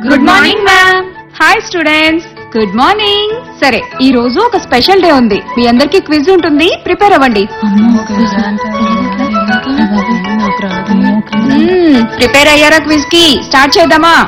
good morning ma'am hi students good morning సరే ఈ రోజు ఒక స్పెషల్ డే ఉంది మీ అందరికి క్విజ్ ఉంటుంది ప్రిపేర్ అవ్వండి ప్రిపేర్ అయ్యారా క్విజ్ కి స్టార్ట్ చేద్దామా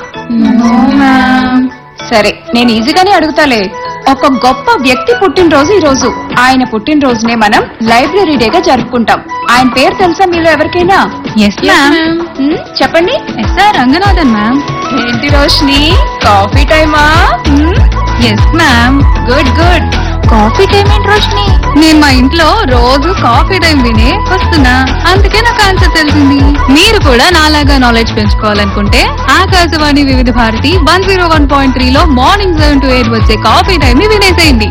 సరే నేను ఈజీగానే అడుగుతాలే ఒక గొప్ప వ్యక్తి పుట్టినరోజు ఈ రోజు ఆయన పుట్టినరోజునే మనం లైబ్రరీ డేగా జరుపుకుంటాం ఆయన పేరు తెలుసా మీలో ఎవరికైనా ఎస్ మ్యామ్ మ్మ్, చెప్పండి ఎస్ఆర్ రంగనాథన్ మ్యామ్ ఏంటి రోషిని కాఫీ టైమా yes ma'am good good coffee time ఏంటి రోషిని నేను మా ఇంట్లో రోజు కాఫీ టైం వినే వస్తున్నా అందుకే నాకు ఆన్సర్ తెలిసింది మీరు కూడా నాలాగా నాలెడ్జ్ పెంచుకోవాలనుకుంటే Akashvani Vividh Bharati one zero one point three లో మార్నింగ్ సెవెన్ టు ఎయిట్ వచ్చే కాఫీ టైం ని వినేసేయండి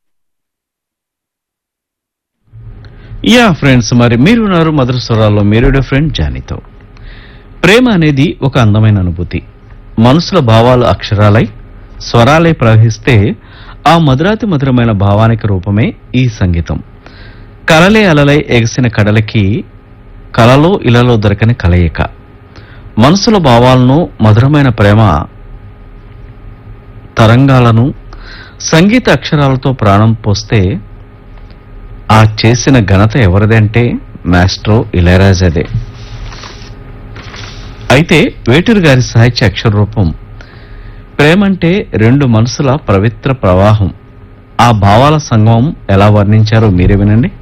యా ఫ్రెండ్స్ మరి మీరు ఉన్నారు మధుర స్వరాల్లో మీరుడే ఫ్రెండ్ జానీతో ప్రేమ అనేది ఒక అందమైన అనుభూతి మనసుల భావాలు అక్షరాలై స్వరాలై ప్రవహిస్తే ఆ మధురాతి మధురమైన భావానికి రూపమే ఈ సంగీతం కలలే అలలై ఎగసిన కడలకి కలలో ఇలలో దొరకని కలయిక మనసుల భావాలను మధురమైన ప్రేమ తరంగాలను సంగీత అక్షరాలతో ప్రాణం పోస్తే ఆ చేసిన ఘనత ఎవరిదంటే మాస్ట్రో ఇళయరాజాదే అయితే వేటూరు గారి సాహిత్య అక్షర రూపం ప్రేమంటే రెండు మనసుల పవిత్ర ప్రవాహం ఆ భావాల సంగమం ఎలా వర్ణించారో మీరే వినండి